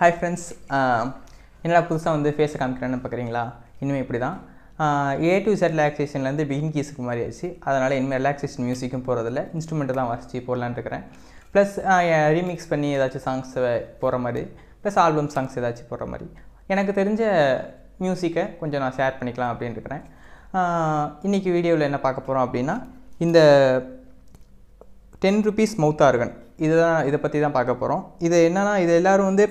hi friends என்னடா புதுசாக வந்து ஃபேஸை காமிக்கிறேன்னு பார்க்குறீங்களா இனிமேல் இப்படி தான் ஏ டு செட் ரிலாக்ஸேஷன்லேருந்து பிகின் கீஸுக்கு மாதிரி ஆச்சு அதனால் இனிமேல் ரிலாக்ஸேஷன் மியூசிக்கும் போகிறதில்ல இன்ஸ்ட்ருமெண்ட்டு தான் வாசித்து போடலான்னு இருக்கிறேன் ப்ளஸ் ரீமிக்ஸ் பண்ணி ஏதாச்சும் சாங்ஸ் போகிற மாதிரி ப்ளஸ் ஆல்பம் சாங்ஸ் ஏதாச்சும் போடுற மாதிரி எனக்கு தெரிஞ்ச மியூசிக்கை கொஞ்சம் நான் ஷேர் பண்ணிக்கலாம் அப்படின்னு இருக்கிறேன் இன்றைக்கி வீடியோவில் என்ன பார்க்க போகிறோம் அப்படின்னா இந்த டென் ருபீஸ் மவுத் ஆர்கன் இதுதான் இதை பற்றி தான் பார்க்க போகிறோம் இது என்னன்னா இது எல்லோரும் வந்து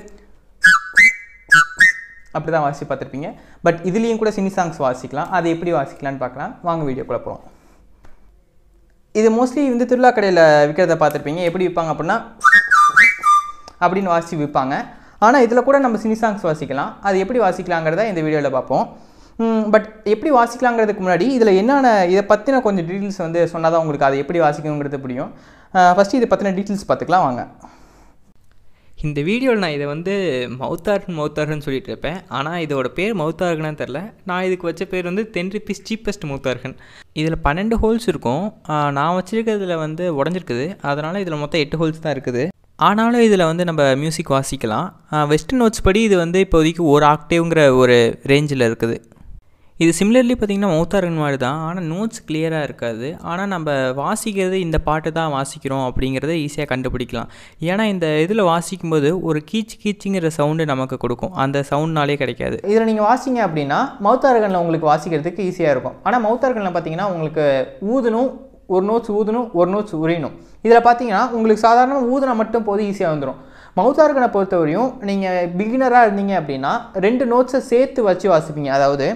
அப்படி தான் வாசி பார்த்துருப்பீங்க பட் இதுலேயும் கூட சினி சாங்ஸ் வாசிக்கலாம் அது எப்படி வாசிக்கலான்னு பார்க்கலாம் வாங்க வீடியோக்குள்ளே போகலாம் இது மோஸ்ட்லி இந்த திருவிழா கடையில் விற்கிறத பார்த்துருப்பீங்க எப்படி விற்பாங்க அப்படின்னா அப்படின்னு வாசி விற்பாங்க ஆனால் இதில் கூட நம்ம சினி சாங்ஸ் வாசிக்கலாம் அது எப்படி வாசிக்கலாங்கிறத இந்த வீடியோவில் பார்ப்போம் பட் எப்படி வாசிக்கலாங்கிறதுக்கு முன்னாடி இதில் என்னென்ன இதை பற்றின கொஞ்சம் டீட்டெயில்ஸ் வந்து சொன்னால் தான் உங்களுக்கு அதை எப்படி வாசிக்கணுங்கிறது புரியும் ஃபஸ்ட்டு இதை பற்றின டீட்டெயில்ஸ் பார்த்துக்கலாம் வாங்க இந்த வீடியோவில் நான் இதை வந்து மவுத்தார்கன் மவுத்தார்கன் சொல்லிட்டு இருப்பேன் ஆனால் இதோட பேர் மவுத்தார்கனான்னு தெரில நான் இதுக்கு வச்ச பேர் வந்து டென் ருபீஸ் சீப்பஸ்ட் மவுத்தார்கன் இதில் பன்னெண்டு ஹோல்ஸ் இருக்கும் நான் வச்சுருக்கிறதுல வந்து உடஞ்சிருக்குது அதனால் இதில் மொத்தம் எட்டு ஹோல்ஸ் தான் இருக்குது ஆனாலும் இதில் வந்து நம்ம மியூசிக் வாசிக்கலாம் வெஸ்டர்ன் நோட்ஸ் படி இது வந்து இப்போதைக்கு ஒரு ஆக்டேவ்ங்கிற ஒரு ரேஞ்சில் இருக்குது இது சிமிலர்லி பார்த்திங்கன்னா மௌத்தாரன் மாதிரி தான் ஆனால் நோட்ஸ் கிளியராக இருக்காது ஆனால் நம்ம வாசிக்கிறது இந்த பாட்டு தான் வாசிக்கிறோம் அப்படிங்கிறத ஈஸியாக கண்டுபிடிக்கலாம் ஏன்னா இந்த இதில் வாசிக்கும்போது ஒரு கீச் கீச்சுங்கிற சவுண்டு நமக்கு கொடுக்கும் அந்த சவுண்ட்னாலே கிடைக்காது இதில் நீங்கள் வாசிங்க அப்படின்னா மவுத் ஆர்கனில் உங்களுக்கு வாசிக்கிறதுக்கு ஈஸியாக இருக்கும் ஆனால் மவுத் ஆர்கனில் பார்த்தீங்கன்னா உங்களுக்கு ஊதணும் ஒரு நோட்ஸ் ஊதணும் ஒரு நோட்ஸ் உரியணும் இதில் பார்த்தீங்கன்னா உங்களுக்கு சாதாரண ஊதுனா மட்டும் போது ஈஸியாக வந்துடும் மவுத் ஆர்கனை பொறுத்தவரையும் நீங்கள் பிகினராக இருந்தீங்க அப்படின்னா ரெண்டு நோட்ஸை சேர்த்து வச்சு வாசிப்பீங்க அதாவது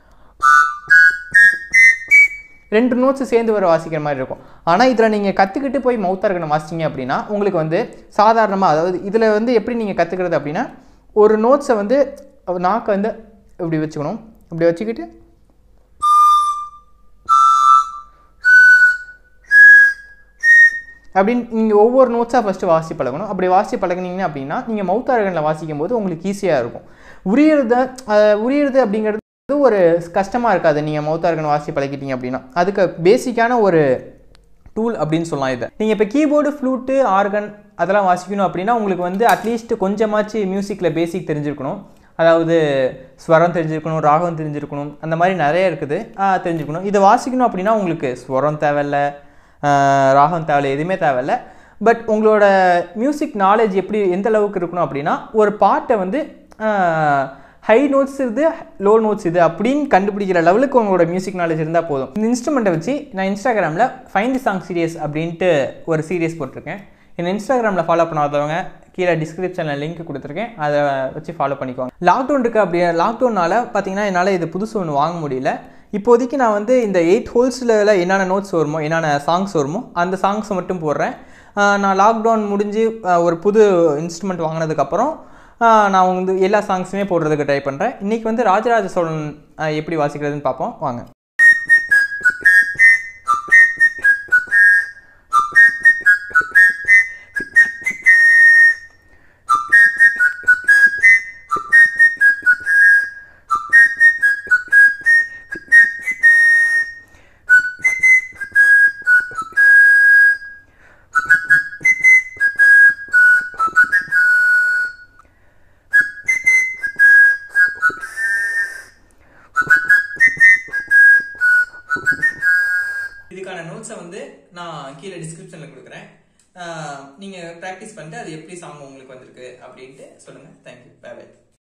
ரெண்டு நோட்ஸ் சேர்ந்து வர வாசிக்கிற மாதிரி இருக்கும் ஆனால் இதில் நீங்கள் கற்றுக்கிட்டு போய் மவுத் ஆர்கனை வாசிச்சிங்க அப்படின்னா உங்களுக்கு வந்து சாதாரணமாக அதாவது இதில் வந்து எப்படி நீங்கள் கற்றுக்கிறது அப்படின்னா ஒரு நோட்ஸை வந்து நாக்கை வந்து இப்படி வச்சுக்கணும் இப்படி வச்சுக்கிட்டு அப்படின்னு நீங்கள் ஒவ்வொரு நோட்ஸாக ஃபஸ்ட்டு வாசி பழகணும் அப்படி வாசி பழகுனீங்க அப்படின்னா நீங்கள் மவுத் ஆர்கனில் வாசிக்கும் போது உங்களுக்கு ஈஸியாக இருக்கும் உரியறத உரியறது அப்படிங்கிறது ஒரு கஷ்டமாக இருக்காது நீங்கள் மவுத் ஆர்கன் வாசி பழகிட்டீங்க அப்படின்னா அதுக்கு பேசிக்கான ஒரு டூல் அப்படின்னு சொல்லலாம் இதை நீங்கள் இப்போ கீபோர்டு ஃப்ளூட்டு ஆர்கன் அதெல்லாம் வாசிக்கணும் அப்படின்னா உங்களுக்கு வந்து அட்லீஸ்ட் கொஞ்சமாச்சு மியூசிக்கில் பேசிக் தெரிஞ்சிருக்கணும் அதாவது ஸ்வரம் தெரிஞ்சிருக்கணும் ராகம் தெரிஞ்சிருக்கணும் அந்த மாதிரி நிறைய இருக்குது தெரிஞ்சிருக்கணும் இதை வாசிக்கணும் அப்படின்னா உங்களுக்கு ஸ்வரம் தேவையில்ல ராகம் தேவையில்ல எதுவுமே தேவையில்ல பட் உங்களோட மியூசிக் நாலேஜ் எப்படி எந்த அளவுக்கு இருக்கணும் அப்படின்னா ஒரு பாட்டை வந்து ஹை நோட்ஸ் இது லோ நோட்ஸ் இது அப்படின்னு கண்டுபிடிக்கிற லெவலுக்கு உங்களோட மியூசிக் நாலேஜ் இருந்தால் போதும் இந்த இன்ஸ்ட்ருமெண்ட்டை வச்சு நான் இன்ஸ்டாகிராமில் ஃபைண்ட் சாங் சீரியஸ் அப்படின்ட்டு ஒரு சீரியஸ் போட்டிருக்கேன் என்ன இன்ஸ்டாகிராமில் ஃபாலோ பண்ணாதவங்க கீழே டிஸ்கிரிப்ஷனில் லிங்க் கொடுத்துருக்கேன் அதை வச்சு ஃபாலோ பண்ணிக்கோங்க லாக்டவுன் இருக்குது அப்படி லாக்டவுனால் பார்த்தீங்கன்னா என்னால் இது புதுசு ஒன்று வாங்க முடியல இப்போதைக்கு நான் வந்து இந்த எயிட் ஹோல்ஸில் என்னென்ன நோட்ஸ் வருமோ என்னென்ன சாங்ஸ் வருமோ அந்த சாங்ஸை மட்டும் போடுறேன் நான் லாக்டவுன் முடிஞ்சு ஒரு புது இன்ஸ்ட்ருமெண்ட் வாங்கினதுக்கப்புறம் நான் வந்து எல்லா சாங்ஸுமே போடுறதுக்கு ட்ரை பண்ணுறேன் இன்றைக்கி வந்து ராஜராஜ சோழன் எப்படி வாசிக்கிறதுன்னு பார்ப்போம் வாங்க இதுக்கான நோட்ஸை வந்து நான் கீழே டிஸ்கிரிப்ஷனில் கொடுக்குறேன் நீங்கள் ப்ராக்டிஸ் பண்ணிட்டு அது எப்படி சாங் உங்களுக்கு வந்திருக்கு அப்படின்ட்டு சொல்லுங்கள் தேங்க்யூ பை பை